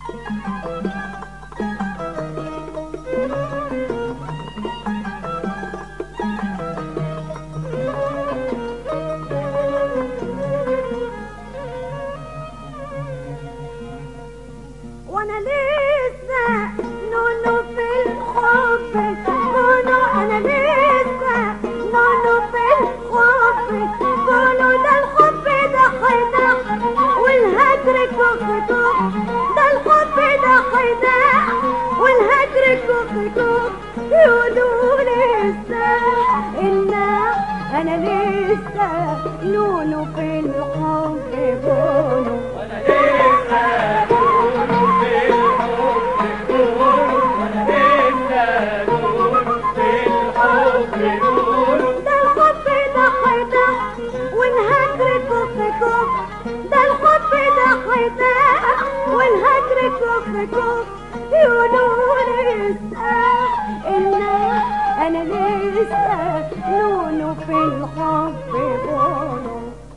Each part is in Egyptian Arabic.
وانا لسه نونو في الحب نونو انا لسه نونو في الحب نونو ده الحب ده خداع والهجر كوكتو ده الحب ده خداع والهجر كوكتو يقولوا لسه إنا انا لسه نونو في الحب بونو وانا لسه نور في الحب نور وانا لسه نور في الحب نور ده الحب ده خداع والهجر كف كف ده الحب ده خداع والهجر كف كف يقولوا لسه إنا أنا لسه نونو في الحب بونو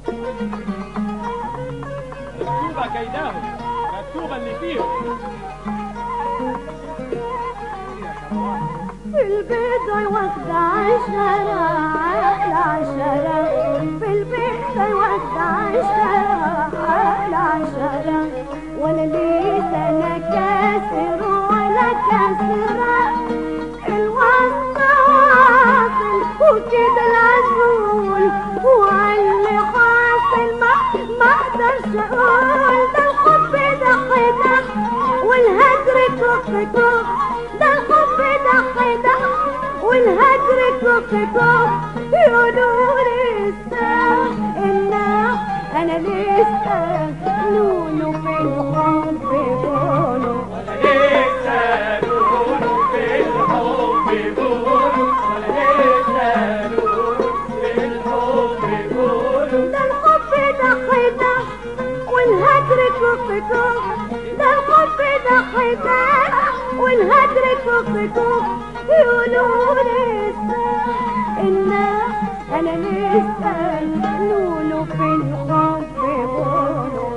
مكتوبة كيداهم مكتوبة اللي فيهم في البيضة واخدة عشرة على عشرة في البيضة واخدة عشرة على عشرة ولا ليس أنا كاسر ولا كاسرة الوسط واصل وكده العسول وعلي حاصل ما ما اقدرش اقول ده الحب ده خدع والهجر كف كف ده الحب ده خدع والهجر كف كف يقولوا لسه إنا أنا لسه نونو في الحب بونو وانا لسه نور في الحب نور وانا لسه نور في الحب نور ده الحب ده خداع والهجر كف كف ده الحب ده خداع والهجر كف كف يقولوا لسه إنا أنا لسه نونو في الحب بونو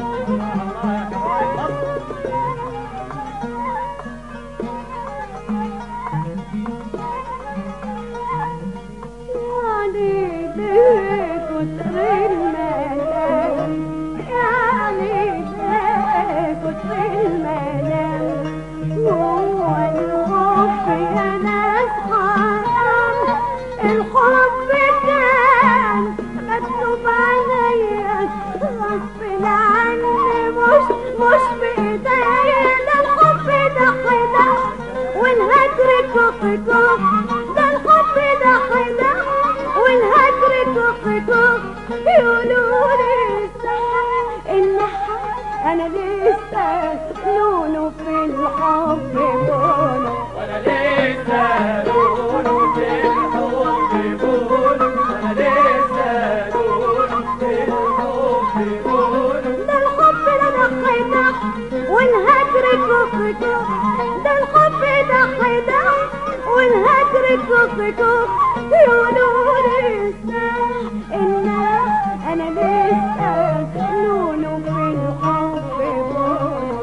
يعني ليه كتر الملام يعني ليه كتر الملام هو الحب يا ناس حرام الحب كان مكتوب عليا غصب عني مش مش بإيديا ده الحب ده خدع والهجر كف كف ده الحب ده خدع والهجر كف كف يقولوا لسه إن أنا لسه نونو في الحب بونو وانا لسه نور في الحب نور وانا لسه نور في الحب نور ده الحب ده خدع والهجر كف كف ده الحب ده خدع والهجر كف كف يقولوا لسه إنا أنا لسه نونو في الحب بونو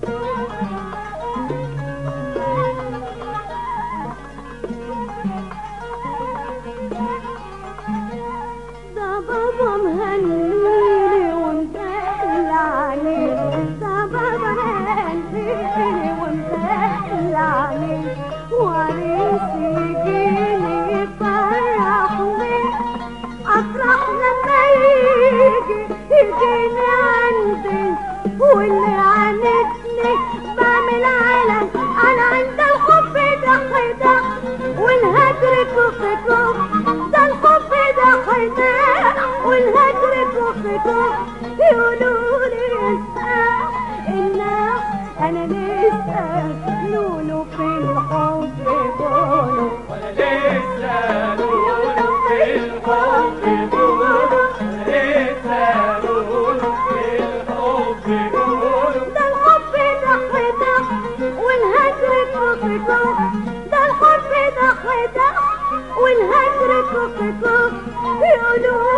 ده بابا مهنيني ومدلعني ده بابا مهنيني ومدلعني وعريسي يجيني يفرحني افرح لما يجي يجيني عندي واللي عاندني بعمل علم انا عند الحب ده خدع والهجر كف كف ده الحب ده خدع والهجر كف كف يقولوا لسه إنا أنا لسه نونو في الحب بونو وانا لسه نور في الحب نور وانا لسه نور في الحب نور ده الحب ده خدع والهجر كف كف ده الحب ده خدع والهجر كف كف يقولوا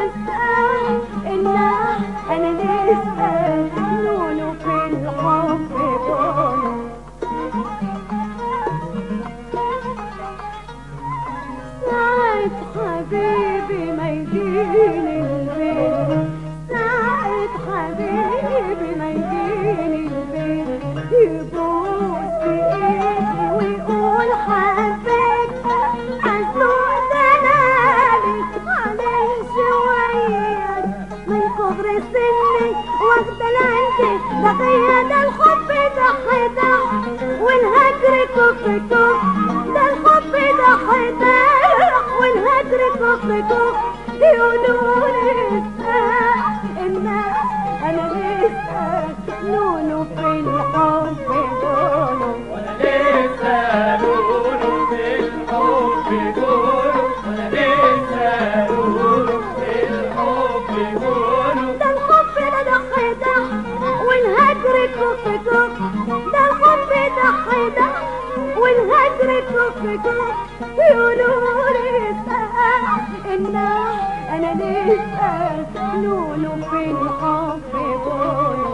لسه إنا أنا لسه نونو في الحب ده الحب ده خدع والهجر كف كف ده الحب ده خدع والهجر كف كف يقولوا لسه الناس انا لسه لولو في الحب لولو وانا لسه لولو في الحب لولو وانا لسه لولو في الحب لولو ده الحب ده ده خدع والهجر كف كف ده الحب ده خدع والهجر كف كف يقولوا لسه ان انا لسه لولو في الحب لولو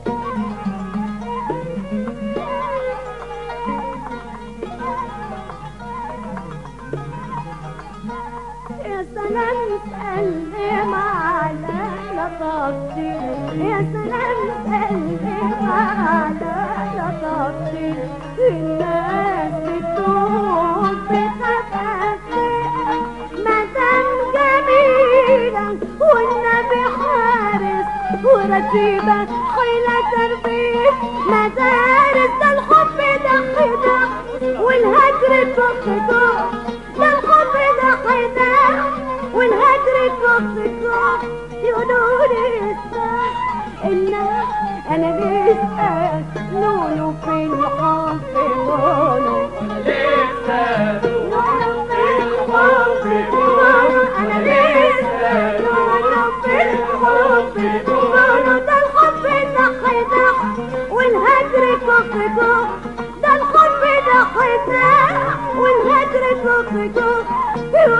يا سلام سلم على لطفتي يا سلام سلم على لطفتي الناس بتقول بخفافي مدام جميلة والنبي حارس ورتيبة حيلة تربية مدارس ده الحب ده خدع والهجر كف كف ده الحب ده خدع والهجر كف كف يقولوا لسه إن أنا لسه لولو في الحب لولو لسه لولو في الحب لولو أنا لسه لولو في الحب لولو ده الحب ده خدع والهجر كف كف ده الحب ده خدع والهجر كف كف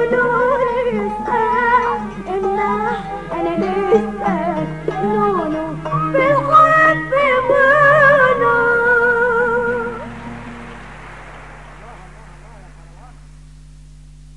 يقولوا لسه إن أنا لسه لولو